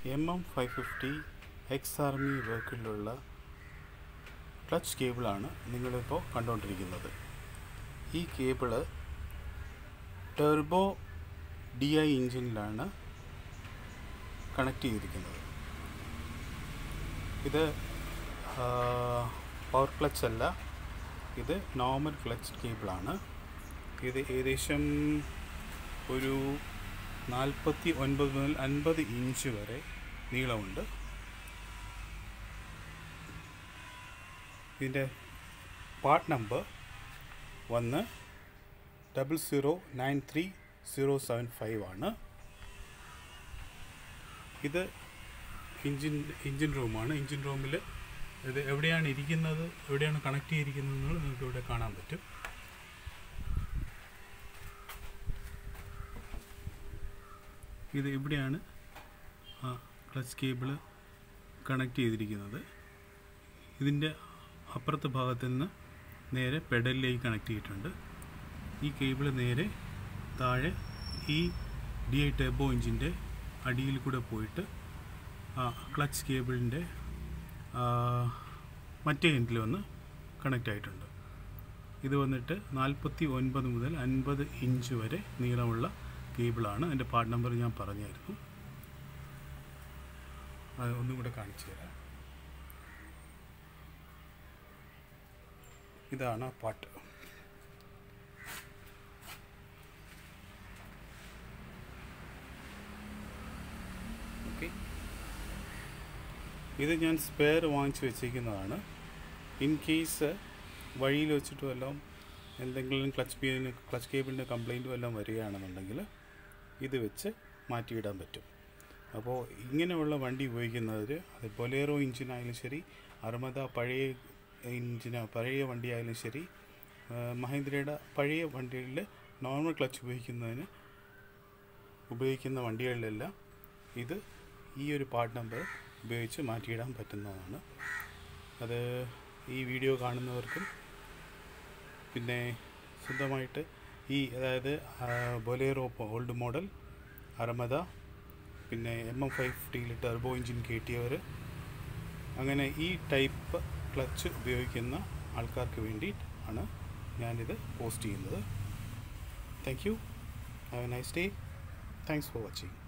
M M five fifty X army വെഹിക്കിളിലുള്ള clutch കേബിളാണ് നിങ്ങളിപ്പോൾ കണ്ടുകൊണ്ടിരിക്കുന്നത് ഈ കേബിള് ടെർബോ ഡി ഐ എഞ്ചിനിലാണ് കണക്ട് ചെയ്തിരിക്കുന്നത് ഇത് പവർ ക്ലച്ച് അല്ല ഇത് നോർമൽ ക്ലച്ച് കേബിളാണ് ഇത് ഏകദേശം ഒരു നാൽപ്പത്തി ഒൻപത് മുതൽ അൻപത് ഇഞ്ച് വരെ നീളമുണ്ട് ഇതിൻ്റെ പാർട്ട് നമ്പർ വന്ന് double zero nine three zero seven five ആണ് ഇത് എഞ്ചിൻ എഞ്ചിൻ റൂമാണ് എഞ്ചിൻ റൂമിൽ ഇത് എവിടെയാണ് ഇരിക്കുന്നത് എവിടെയാണ് കണക്ട് ചെയ്തിരിക്കുന്നത് എന്ന് നിങ്ങൾക്ക് ഇവിടെ കാണാൻ പറ്റും ഇത് ഇവിടെയാണ് ആ ക്ലച്ച് കേബിള് കണക്ട് ചെയ്തിരിക്കുന്നത് ഇതിൻ്റെ അപ്പുറത്തെ ഭാഗത്ത് നിന്ന് നേരെ പെഡലിലേക്ക് കണക്ട് ചെയ്തിട്ടുണ്ട് ഈ കേബിൾ നേരെ താഴെ ഈ ഡി ഐ ടെബോ എഞ്ചിൻ്റെ അടിയിൽ കൂടെ പോയിട്ട് ആ ക്ലച്ച് കേബിളിൻ്റെ മറ്റേ എൻഡിൽ വന്ന് കണക്റ്റ് ആയിട്ടുണ്ട് ഇത് വന്നിട്ട് നാൽപ്പത്തി ഒൻപത് മുതൽ അൻപത് ഇഞ്ച് വരെ നീളമുള്ള കേബിളാണ് അതിൻ്റെ പാർട്ട് നമ്പർ ഞാൻ പറഞ്ഞായിരുന്നു അത് ഒന്നും കൂടെ കാണിച്ചു തരാം ഇതാണ് ആ പാട്ട് ഓക്കെ ഇത് ഞാൻ സ്പെയർ വാങ്ങിച്ചു വെച്ചിരിക്കുന്നതാണ് ഇൻ കേസ് വഴിയിൽ വെച്ചിട്ട് വല്ലതും എന്തെങ്കിലും ക്ലച്ച് ബീന് ക്ലച്ച് കേബിളിൻ്റെ കംപ്ലൈൻറ്റ് വല്ലതും വരികയാണെന്നുണ്ടെങ്കിൽ ഇത് വെച്ച് മാറ്റിയിടാൻ പറ്റും അപ്പോൾ ഇങ്ങനെയുള്ള വണ്ടി ഉപയോഗിക്കുന്നവർ അത് ബൊലേറോ എഞ്ചിനായാലും ശരി അർമദ പഴയ എഞ്ചിന പഴയ വണ്ടിയായാലും ശരി മഹീന്ദ്രയുടെ പഴയ വണ്ടികളിൽ നോർമൽ ക്ലച്ച് ഉപയോഗിക്കുന്നതിന് ഉപയോഗിക്കുന്ന വണ്ടികളിലെല്ലാം ഇത് ഈ ഒരു പാർട്ട് നമ്പർ ഉപയോഗിച്ച് മാറ്റിയിടാൻ പറ്റുന്നതാണ് അത് ഈ വീഡിയോ കാണുന്നവർക്കും പിന്നെ സ്വന്തമായിട്ട് ഈ അതായത് ബൊലേറോ ഓൾഡ് മോഡൽ അറമദ പിന്നെ എം എം ഫൈവ് ഫിഫ്റ്റിയിൽ ടെർബോ എഞ്ചിൻ കയറ്റിയവർ അങ്ങനെ ഈ ടൈപ്പ് ക്ലച്ച് ഉപയോഗിക്കുന്ന ആൾക്കാർക്ക് വേണ്ടി ആണ് ഞാനിത് പോസ്റ്റ് ചെയ്യുന്നത് thank you have a nice day thanks for watching